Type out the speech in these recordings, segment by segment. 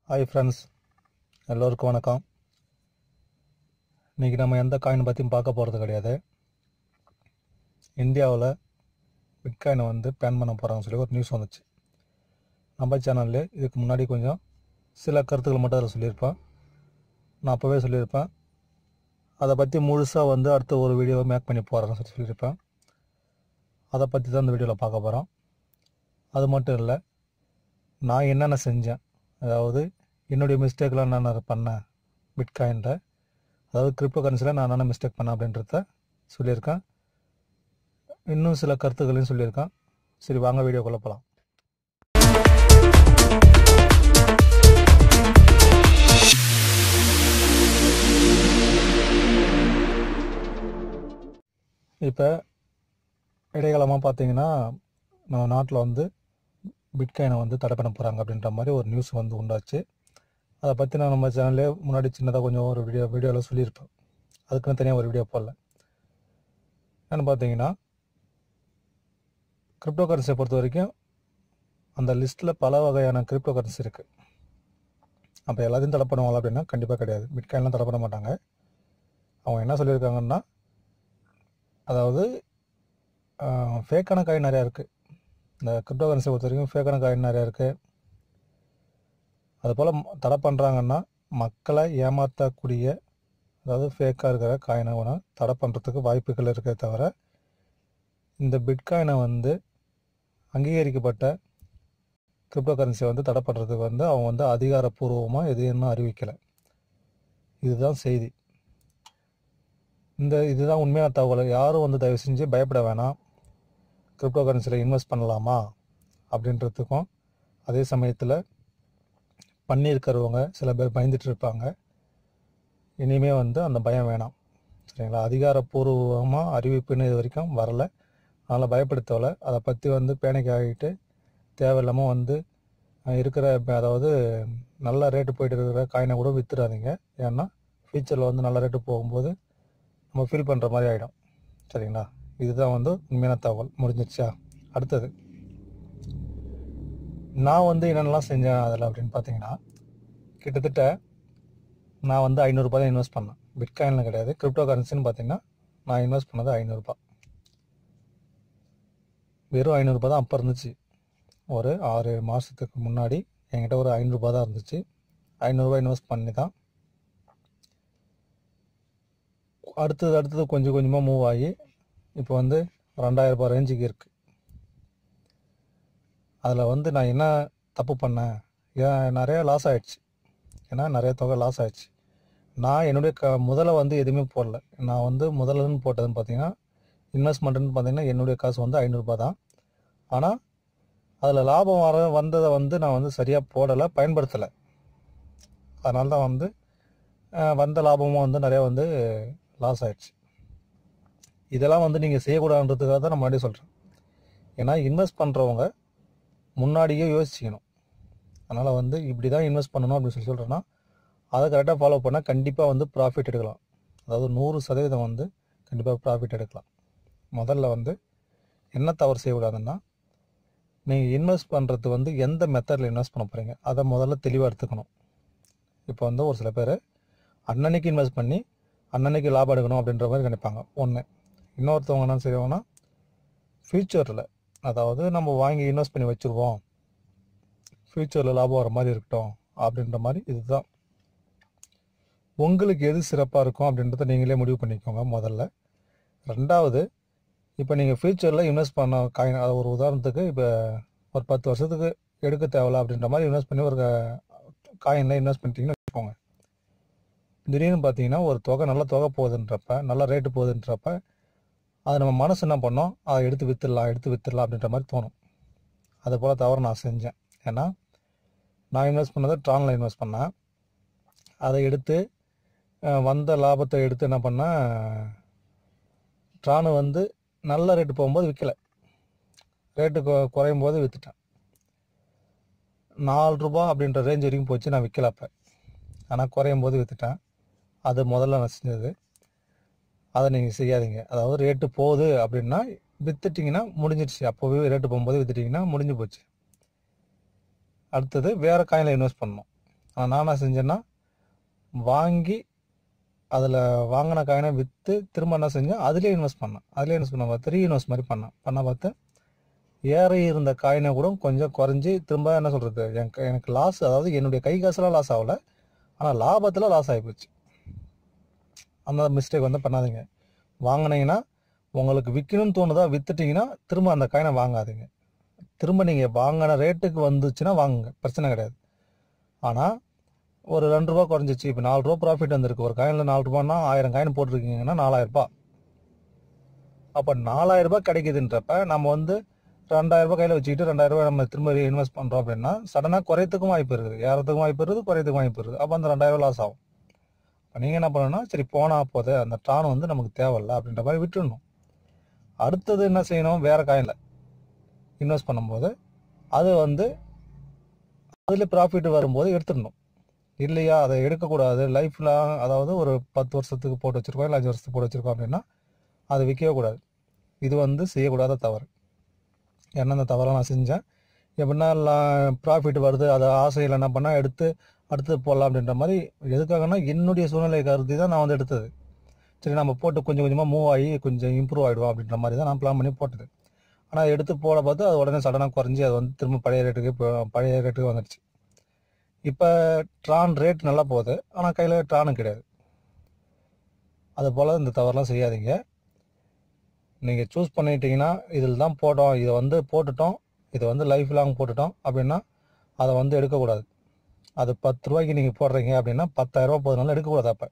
hi friends எல்லோருக்கும் வணக்கம் இன்றைக்கி நம்ம எந்த காயின் பற்றியும் பார்க்க போகிறது கிடையாது இந்தியாவில் பிட்காயினை வந்து பேன் பண்ண போகிறாங்கன்னு சொல்லி ஒரு நியூஸ் வந்துச்சு நம்ம சேனல்லே இதுக்கு முன்னாடி கொஞ்சம் சில கருத்துக்கள் மட்டும் அதில் சொல்லியிருப்பேன் நான் அப்போவே சொல்லியிருப்பேன் அதை பற்றி முழுசாக வந்து அடுத்த ஒரு வீடியோவை மேக் பண்ணி போகிறேன்னு சொல்லி சொல்லியிருப்பேன் அதை பற்றி தான் இந்த வீடியோவில் பார்க்க போகிறோம் அது மட்டும் இல்லை நான் என்னென்ன செஞ்சேன் அதாவது என்னுடைய மிஸ்டேக்லாம் நான் பண்ணேன் பிட்காயின்ல அதாவது கிரிப்டோ கரன்சியில் நான் என்னென்ன மிஸ்டேக் பண்ணேன் அப்படின்றத சொல்லியிருக்கேன் இன்னும் சில கருத்துக்களையும் சொல்லியிருக்கேன் சரி வாங்க வீடியோக்குள்ளே போகலாம் இப்போ இடைக்காலமாக பார்த்தீங்கன்னா நம்ம நாட்டில் வந்து பிட்காயினை வந்து தடை பண்ண போகிறாங்க அப்படின்ற மாதிரி ஒரு நியூஸ் வந்து உண்டாச்சு அதை பற்றி நான் நம்ம சேனல்லே முன்னாடி சின்னதாக கொஞ்சம் ஒரு வீடியோ வீடியோவில் சொல்லியிருப்பேன் அதுக்குன்னு தனியாக ஒரு வீடியோ போடல என்னென்னு பார்த்தீங்கன்னா கிரிப்டோ கரன்சியை பொறுத்த வரைக்கும் அந்த லிஸ்ட்டில் பல வகையான கிரிப்டோ கரன்சி இருக்குது அப்போ எல்லாத்தையும் தடை பண்ணுவாங்களா அப்படின்னா கண்டிப்பாக கிடையாது பிட்காயின்லாம் தடை பண்ண மாட்டாங்க அவங்க என்ன சொல்லியிருக்காங்கன்னா அதாவது ஃபேக்கான காயின் நிறையா இருக்குது இந்த கிரிப்டோ கரன்சியை பொறுத்த வரைக்கும் ஃபேக்கான காயின் நிறையா இருக்குது அதுபோல் தடை பண்ணுறாங்கன்னா மக்களை ஏமாற்றக்கூடிய அதாவது ஃபேக்காக இருக்கிற காயினை வேணால் தடை பண்ணுறதுக்கு வாய்ப்புகள் இருக்கே தவிர இந்த பிட்காயினை வந்து அங்கீகரிக்கப்பட்ட கிரிப்டோ கரன்சியை வந்து தடை பண்ணுறதுக்கு வந்து அவங்க வந்து அதிகாரப்பூர்வமாக எது இன்னும் அறிவிக்கலை இதுதான் செய்தி இந்த இதுதான் உண்மையான தகவல் யாரும் வந்து தயவு செஞ்சு பயப்பட வேணாம் கிரிப்டோ கரன்சியில் இன்வெஸ்ட் பண்ணலாமா அப்படின்றதுக்கும் அதே சமயத்தில் பண்ணியிருக்கிறவங்க சில பேர் பயந்துட்டு இருப்பாங்க இனிமே வந்து அந்த பயம் வேணாம் சரிங்களா அதிகாரப்பூர்வமாக அறிவிப்புன்னு இது வரைக்கும் வரலை அதனால் பயப்படுத்தவலை அதை பற்றி வந்து பேனிக் ஆகிட்டு தேவையில்லாமல் வந்து இருக்கிற அதாவது நல்ல ரேட்டு போயிட்டு இருக்கிற காயினை கூட வித்துடாதீங்க ஏன்னா ஃபியூச்சரில் வந்து நல்ல ரேட்டு போகும்போது நம்ம ஃபீல் பண்ணுற மாதிரி ஆகிடும் சரிங்களா இதுதான் வந்து உண்மையான தகவல் முடிஞ்சிருச்சா அடுத்தது நான் வந்து என்னென்னலாம் செஞ்சேன் அதில் அப்படின்னு பார்த்தீங்கன்னா கிட்டத்தட்ட நான் வந்து ஐநூறுரூபா தான் இன்வெஸ்ட் பண்ணேன் பிட்காயினில் கிடையாது கிரிப்டோ கரன்சின்னு பார்த்தீங்கன்னா நான் இன்வெஸ்ட் பண்ணது ஐநூறுரூபா வெறும் ஐநூறுரூபா தான் அப்போ இருந்துச்சு ஒரு ஆறு மாதத்துக்கு முன்னாடி என்கிட்ட ஒரு ஐநூறுரூபா தான் இருந்துச்சு ஐநூறுரூபா இன்வெஸ்ட் பண்ணி தான் அடுத்தது அடுத்தது கொஞ்சம் கொஞ்சமாக மூவ் ஆகி இப்போ வந்து ரெண்டாயிரம் ரூபாய் ரேஞ்சுக்கு இருக்குது அதில் வந்து நான் என்ன தப்பு பண்ணேன் ஏன் நிறைய லாஸ் ஆயிடுச்சு ஏன்னா நிறைய தொகை லாஸ் ஆயிடுச்சு நான் என்னுடைய க முதல்ல வந்து எதுவுமே போடல நான் வந்து முதல்லன்னு போட்டதுன்னு பார்த்தீங்கன்னா இன்வெஸ்ட்மெண்ட்டுன்னு பார்த்தீங்கன்னா என்னுடைய காசு வந்து ஐநூறுரூபா தான் ஆனால் அதில் லாபம் வர வந்ததை வந்து நான் வந்து சரியாக போடலை பயன்படுத்தலை அதனால தான் வந்து வந்த லாபமும் வந்து நிறையா வந்து லாஸ் ஆயிடுச்சு இதெல்லாம் வந்து நீங்கள் செய்யக்கூடாதுன்றதுக்காக தான் நான் முன்னாடியே சொல்கிறேன் ஏன்னா இன்வெஸ்ட் பண்ணுறவங்க முன்னாடியே யோசிச்சிக்கணும் அதனால் வந்து இப்படி தான் இன்வெஸ்ட் பண்ணணும் அப்படின்னு சொல்லி சொல்கிறேன்னா அதை கரெக்டாக ஃபாலோ பண்ணால் கண்டிப்பாக வந்து ப்ராஃபிட் எடுக்கலாம் அதாவது நூறு சதவீதம் வந்து கண்டிப்பாக ப்ராஃபிட் எடுக்கலாம் முதல்ல வந்து என்ன தவறு செய்யக்கூடாதுன்னா நீங்கள் இன்வெஸ்ட் பண்ணுறது வந்து எந்த மெத்தடில் இன்வெஸ்ட் பண்ண போகிறீங்க அதை முதல்ல தெளிவாக எடுத்துக்கணும் இப்போ வந்து ஒரு சில பேர் அன்னன்னைக்கு இன்வெஸ்ட் பண்ணி அன்னன்னைக்கு லாபம் எடுக்கணும் அப்படின்ற மாதிரி நினைப்பாங்க ஒன்று இன்னொருத்தவங்க என்ன செய்வாங்கன்னா ஃப்யூச்சரில் அதாவது நம்ம வாங்கி இன்வெஸ்ட் பண்ணி வச்சுருவோம் ஃப்யூச்சரில் லாபம் வர மாதிரி இருக்கட்டும் அப்படின்ற மாதிரி இதுதான் உங்களுக்கு எது சிறப்பாக இருக்கும் அப்படின்றத நீங்களே முடிவு பண்ணிக்கோங்க முதல்ல ரெண்டாவது இப்போ நீங்கள் ஃப்யூச்சரில் இன்வெஸ்ட் பண்ண காயின் அது ஒரு உதாரணத்துக்கு இப்போ ஒரு பத்து வருஷத்துக்கு எடுக்க தேவையில்ல அப்படின்ற மாதிரி இன்வெஸ்ட் பண்ணி ஒரு காயினில் இன்வெஸ்ட் பண்ணிட்டீங்கன்னு வச்சுக்கோங்க திடீர்னு பார்த்தீங்கன்னா ஒரு தொகை நல்ல தொகை போகுதுன்றப்ப நல்ல ரேட்டு போகுதுன்றப்ப அது நம்ம மனசு என்ன பண்ணோம் அதை எடுத்து வித்துடலாம் எடுத்து வித்துடலாம் அப்படின்ற மாதிரி தோணும் அது போல் தவிர நான் செஞ்சேன் ஏன்னா நான் இன்வெஸ்ட் பண்ணதை ட்ரானில் இன்வெஸ்ட் பண்ணேன் அதை எடுத்து வந்த லாபத்தை எடுத்து என்ன பண்ணேன் ட்ரானு வந்து நல்ல ரேட்டு போகும்போது விற்கலை ரேட்டு குறையும் போது விற்றுட்டேன் நாலு ரூபா அப்படின்ற ரேஞ்ச் வரைக்கும் போச்சு நான் விற்கல அப்போ ஆனால் குறையும் போது விற்றுட்டேன் அது முதல்ல நான் செஞ்சது அதை நீங்கள் செய்யாதீங்க அதாவது ரேட்டு போகுது அப்படின்னா வித்துட்டிங்கன்னா முடிஞ்சிடுச்சு அப்போவே ரேட்டு போகும்போது வித்துட்டிங்கன்னா முடிஞ்சு போச்சு அடுத்தது வேறு காயினில் இன்வெஸ்ட் பண்ணணும் ஆனால் நான் என்ன செஞ்சேன்னா வாங்கி அதில் வாங்கின காயினை விற்று திரும்ப என்ன செஞ்சேன் அதுலேயே இன்வெஸ்ட் பண்ணேன் அதுலேயே இன்வெஸ்ட் பண்ண பார்த்து ரீஇன்வெஸ்ட் மாதிரி பண்ணேன் பண்ண பார்த்து ஏறி இருந்த காயினை கூட கொஞ்சம் குறைஞ்சி திரும்ப என்ன சொல்கிறது எனக்கு எனக்கு லாஸ் அதாவது என்னுடைய கை காசுலாம் லாஸ் ஆகலை ஆனால் லாபத்தில் லாஸ் ஆகிப்போச்சு அந்த மிஸ்டேக் வந்து பண்ணாதீங்க வாங்கினீங்கன்னா உங்களுக்கு விற்கணும்னு தோணுதா வித்துட்டீங்கன்னா திரும்ப அந்த காயினை வாங்காதீங்க திரும்ப நீங்கள் வாங்கின ரேட்டுக்கு வந்துச்சுன்னா வாங்குங்க பிரச்சனை கிடையாது ஆனால் ஒரு ரெண்டு ரூபா குறைஞ்சிச்சு இப்போ நாலு ரூபா ப்ராஃபிட் வந்திருக்கு ஒரு காயினில் நாலு ரூபான்னா ஆயிரம் காயின் போட்டிருக்கீங்கன்னா நாலாயிரம் ரூபாய் அப்போ நாலாயிரம் ரூபாய் கிடைக்குதுன்றப்ப நம்ம வந்து ரெண்டாயிரம் ரூபாய் கையில் வச்சுக்கிட்டு ரெண்டாயிரம் ரூபாய் நம்ம திரும்ப இன்வெஸ்ட் பண்ணுறோம் அப்படின்னா சடனாக குறையத்துக்கும் வாய்ப்பு இருக்குது ஏறத்துக்கும் வாய்ப்பு இருக்குது குறையத்துக்கும் வாய்ப்பு இருக்குது அப்போ அந்த ரெண்டாயிரம் லாஸ் ஆகும் இப்போ நீங்கள் என்ன பண்ணணும்னா சரி போனா போதே அந்த ட்ரான் வந்து நமக்கு தேவையில்ல அப்படின்ற மாதிரி விட்டுடணும் அடுத்தது என்ன செய்யணும் வேற காயினில் இன்வெஸ்ட் பண்ணும்போது அது வந்து அதில் ப்ராஃபிட் வரும்போது எடுத்துடணும் இல்லையா அதை எடுக்கக்கூடாது லைஃப்பில் அதாவது ஒரு பத்து வருஷத்துக்கு போட்டு வச்சிருக்கோம் இல்லை அஞ்சு வருஷத்துக்கு போட்டு வச்சிருக்கோம் அப்படின்னா அதை விற்கவே கூடாது இது வந்து செய்யக்கூடாத தவறு என்ன அந்த தவறை நான் செஞ்சேன் எப்படின்னா ப்ராஃபிட் வருது அதை ஆசையில் என்ன பண்ணால் எடுத்து அடுத்து போடலாம் அப்படின்ற மாதிரி எதுக்காகனா என்னுடைய சூழ்நிலை கருதி தான் நான் வந்து எடுத்தது சரி நம்ம போட்டு கொஞ்சம் கொஞ்சமாக மூவ் ஆகி கொஞ்சம் இம்ப்ரூவ் ஆகிடுவோம் அப்படின்ற மாதிரி தான் நான் பிளான் பண்ணி போட்டது ஆனால் எடுத்து போட பார்த்து அது உடனே சடனாக குறைஞ்சி அது வந்து திரும்ப பழைய ரேட்டுக்கு இப்போ- பழைய ரேட்டுக்கு வந்துடுச்சு இப்போ ட்ரான் ரேட் நல்லா போகுது ஆனால் கையில் ட்ரானும் கிடையாது அது போல் இந்த தவறுலாம் செய்யாதீங்க நீங்கள் சூஸ் பண்ணிட்டீங்கன்னா இதில் தான் போட்டோம் இதை வந்து போட்டுட்டோம் இதை வந்து லைஃப் லாங் போட்டுட்டோம் அப்படின்னா அதை வந்து எடுக்கக்கூடாது அது பத்து ரூபாய்க்கு நீங்கள் போடுறீங்க அப்படின்னா பத்தாயிரரூபா போதுனால எடுக்கக்கூடாது அப்போ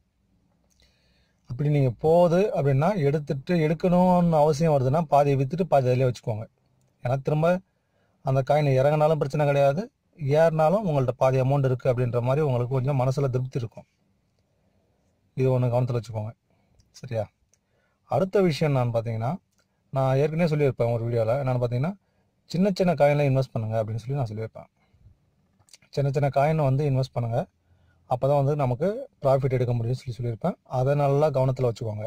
அப்படி நீங்கள் போகுது அப்படின்னா எடுத்துட்டு எடுக்கணும்னு அவசியம் வருதுன்னா பாதியை விற்றுட்டு பாதி அதிலே வச்சுக்கோங்க ஏன்னா திரும்ப அந்த காயின் இறங்கினாலும் பிரச்சனை கிடையாது ஏறினாலும் உங்கள்ட்ட பாதி அமௌண்ட் இருக்குது அப்படின்ற மாதிரி உங்களுக்கு கொஞ்சம் மனசில் திருப்தி இருக்கும் இது ஒன்று கவனத்தில் வச்சுக்கோங்க சரியா அடுத்த விஷயம் நான் பார்த்தீங்கன்னா நான் ஏற்கனவே சொல்லியிருப்பேன் ஒரு வீடியோவில் என்னென்னு பார்த்தீங்கன்னா சின்ன சின்ன காயினில் இன்வெஸ்ட் பண்ணுங்கள் அப்படின்னு சொல்லி நான் சொல்லியிருப்பேன் சின்ன சின்ன காயினை வந்து இன்வெஸ்ட் பண்ணுங்கள் அப்போ தான் வந்து நமக்கு ப்ராஃபிட் எடுக்க முடியும்னு சொல்லி சொல்லியிருப்பேன் அதை நல்லா கவனத்தில் வச்சுக்கோங்க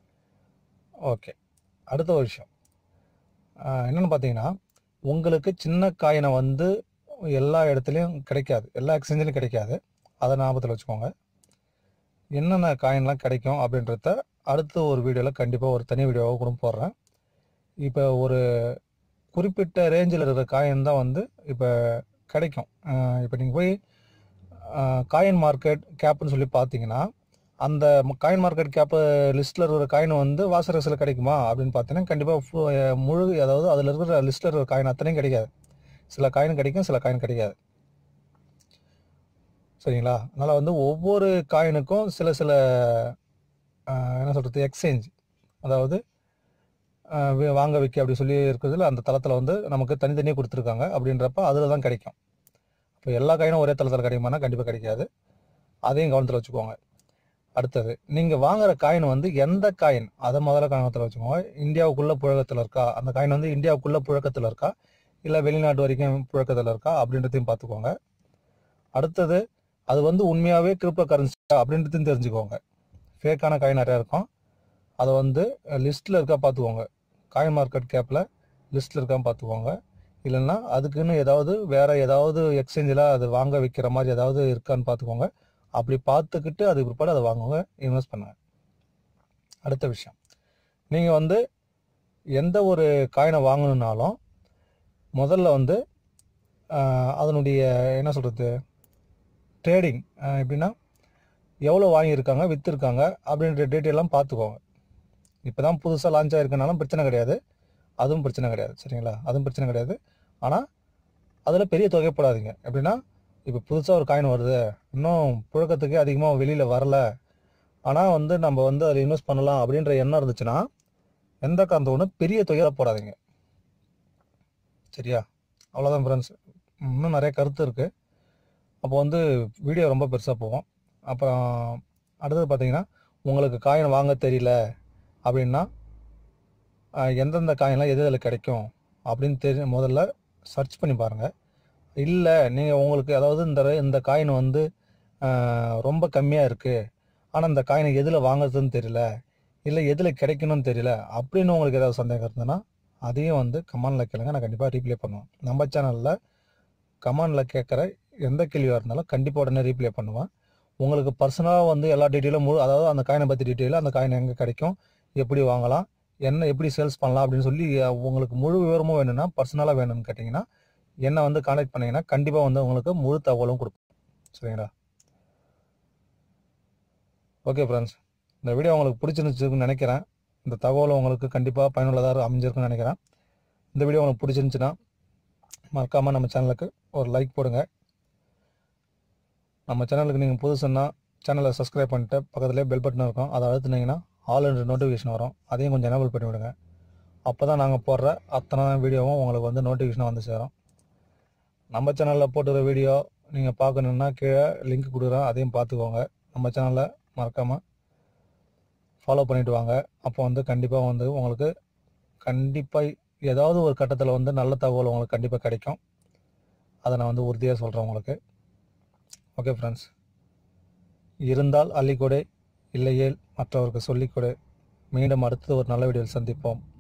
ஓகே அடுத்த ஒரு விஷயம் ஆஹ் என்னன்னு பார்த்தீங்கன்னா உங்களுக்கு சின்ன காயினை வந்து எல்லா இடத்துலையும் கிடைக்காது எல்லா எக்ஸ்சேஞ்சிலையும் கிடைக்காது அதை ஞாபகத்தில் வச்சுக்கோங்க என்னென்ன காயின்லாம் கிடைக்கும் அப்படின்றத அடுத்த ஒரு வீடியோவில் கண்டிப்பாக ஒரு தனி வீடியோவாக கூட போடுறேன் இப்போ ஒரு குறிப்பிட்ட ரேஞ்சில் இருக்கிற காயின் தான் வந்து இப்போ கிடைக்கும் இப்போ நீங்கள் போய் காயின் மார்க்கெட் கேப்னு சொல்லி பார்த்தீங்கன்னா அந்த காயின் மார்க்கெட் கேப்பு லிஸ்ட்டில் இருக்கிற காயின் வந்து வாசரஸில் கிடைக்குமா அப்படின்னு பார்த்தீங்கன்னா கண்டிப்பாக முழு அதாவது அதில் இருக்கிற லிஸ்ட்டில் இருக்கிற காயின் அத்தனையும் கிடைக்காது சில காயின் கிடைக்கும் சில காயின் கிடைக்காது சரிங்களா அதனால் வந்து ஒவ்வொரு காயினுக்கும் சில சில ஆஹ், என்ன சொல்கிறது எக்ஸ்சேஞ்ச் அதாவது ஆஹ், வி- வாங்க விற்க அப்படி சொல்லி இருக்கிறதுல அந்த தளத்தில் வந்து நமக்கு தனித்தனியாக கொடுத்துருக்காங்க அப்படின்றப்ப அதில் தான் கிடைக்கும் இப்போ எல்லா காயினும் ஒரே தளத்தில் கிடைக்குமானா கண்டிப்பாக கிடைக்காது அதையும் கவனத்தில் வச்சுக்கோங்க அடுத்தது நீங்கள் வாங்குற காயின் வந்து எந்த காயின் அதை முதல்ல கவனத்தில் வச்சுக்கோங்க இந்தியாவுக்குள்ள புழக்கத்தில் இருக்கா அந்த காயின் வந்து இந்தியாவுக்குள்ள புழக்கத்தில் இருக்கா இல்லை வெளிநாட்டு வரைக்கும் புழக்கத்தில் இருக்கா அப்படின்றதையும் பார்த்துக்கோங்க அடுத்தது அது வந்து உண்மையாகவே கிரிப்டோ கரன்சி அப்படின்றதையும் தெரிஞ்சுக்கோங்க ஃபேக்கான காயின் நிறையா இருக்கும் அதை வந்து லிஸ்ட்டில் இருக்கா பார்த்துக்கோங்க காயின் மார்க்கெட் கேப்பில் லிஸ்ட்டில் இருக்கான்னு பார்த்துக்கோங்க இல்லைன்னா அதுக்குன்னு ஏதாவது வேற ஏதாவது எக்ஸ்சேஞ்சில் அது வாங்க விற்கிற மாதிரி ஏதாவது இருக்கான்னு பார்த்துக்கோங்க அப்படி பார்த்துக்கிட்டு அதுக்கு பிற்பாடு அதை வாங்குங்க இன்வெஸ்ட் பண்ணுங்க அடுத்த விஷயம் நீங்கள் வந்து எந்த ஒரு காயினை வாங்கணுன்னாலும் முதல்ல வந்து ஆஹ், அதனுடைய என்ன சொல்கிறது ட்ரேடிங் எப்படின்னா எவ்வளோ வாங்கியிருக்காங்க விற்றுருக்காங்க அப்படின்ற டீட்டெயிலாம் பார்த்துக்கோங்க இப்போ தான் புதுசாக லான்ச் ஆகிருக்கனாலும் பிரச்சனை கிடையாது அதுவும் பிரச்சனை கிடையாது சரிங்களா அதுவும் பிரச்சனை கிடையாது ஆனால் அதில் பெரிய தொகை போடாதீங்க எப்படின்னா இப்போ புதுசாக ஒரு காயின் வருது இன்னும் புழக்கத்துக்கு அதிகமாக வெளியில் வரல ஆனால் வந்து நம்ம வந்து அதில் இன்வெஸ்ட் பண்ணலாம் அப்படின்ற எண்ணம் இருந்துச்சுன்னா எந்த காரணத்தை ஒன்று பெரிய தொகையாக போடாதீங்க சரியா அவ்வளோதான் ஃப்ரெண்ட்ஸ் இன்னும் நிறைய கருத்து இருக்குது அப்போ வந்து வீடியோ ரொம்ப பெருசாக போகும் அப்புறம் அடுத்தது பார்த்தீங்கன்னா உங்களுக்கு காயின் வாங்க தெரியல அப்படின்னா ஆஹ், எந்தெந்த காயின்லாம் எது எதில் கிடைக்கும் அப்படின்னு தெரி முதல்ல சர்ச் பண்ணி பாருங்கள் இல்லை நீங்கள் உங்களுக்கு அதாவது இந்த ர- இந்த காயின் வந்து ஆஹ், ரொம்ப கம்மியாக இருக்குது ஆனால் இந்த காயினை எதில் வாங்குறதுன்னு தெரியல இல்லை எதில் கிடைக்கணும்னு தெரியல அப்படின்னு உங்களுக்கு ஏதாவது சந்தேகம் இருந்ததுன்னா அதையும் வந்து கமெண்டில் கேளுங்க நான் கண்டிப்பாக ரீப்ளே பண்ணுவேன் நம்ம சேனலில் கமெண்டில் கேட்குற எந்த கேள்வியாக இருந்தாலும் கண்டிப்பாக உடனே ரீப்ளை பண்ணுவேன் உங்களுக்கு பர்சனலாக வந்து எல்லா டீட்டெயிலும் முழு அதாவது அந்த காயினை பற்றி டீட்டெயில் அந்த காயின் எங்கே கிடைக்கும் எப்படி வாங்கலாம் என்ன எப்படி சேல்ஸ் பண்ணலாம் அப்படின்னு சொல்லி அஹ், உங்களுக்கு முழு விவரமும் வேணும்னா பர்சனலாக வேணும்னு கேட்டிங்கன்னா என்னை வந்து காண்டாக்ட் பண்ணீங்கன்னா கண்டிப்பாக வந்து உங்களுக்கு முழு தகவலும் கொடுப்போம் சரிங்களா ஓகே ஃப்ரெண்ட்ஸ் இந்த வீடியோ உங்களுக்கு பிடிச்சிருந்துச்சுன்னு நினைக்கிறேன் இந்த தகவல் உங்களுக்கு கண்டிப்பாக பயனுள்ளதாக அமைஞ்சிருக்குன்னு நினைக்கிறேன் இந்த வீடியோ உங்களுக்கு பிடிச்சிருந்துச்சுன்னா மறக்காமல் நம்ம சேனலுக்கு ஒரு லைக் போடுங்க நம்ம சேனலுக்கு நீங்கள் புதுசுன்னா சேனலை சப்ஸ்கிரைப் பண்ணிட்டு பக்கத்துலேயே பெல் பட்டன் இருக்கும் அதை அழுத்துனீங்கன்னா ஆல் என்ற நோட்டிஃபிகேஷன் வரும் அதையும் கொஞ்சம் எனேபிள் பண்ணி விடுங்க அப்போ தான் நாங்கள் போடுற அத்தனை வீடியோவும் உங்களுக்கு வந்து நோட்டிஃபிகேஷனாக வந்து சேரும் நம்ம சேனலில் போட்டுற வீடியோ நீங்கள் பார்க்கணுன்னா கீழே லிங்க் கொடுக்குறேன் அதையும் பார்த்துக்கோங்க நம்ம சேனலை மறக்காமல் ஃபாலோ பண்ணிட்டு வாங்க அப்போ வந்து கண்டிப்பாக வந்து உங்களுக்கு கண்டிப்பாக ஏதாவது ஒரு கட்டத்தில் வந்து நல்ல தகவல் உங்களுக்கு கண்டிப்பாக கிடைக்கும் அதை நான் வந்து உறுதியாக சொல்கிறேன் உங்களுக்கு ஓகே ஃப்ரெண்ட்ஸ் இருந்தால் அள்ளிக்கொடை இல்லையேல் மற்றவருக்கு சொல்லிக்கொடு மீண்டும் அடுத்து ஒரு நல்ல வீடியோவில் சந்திப்போம்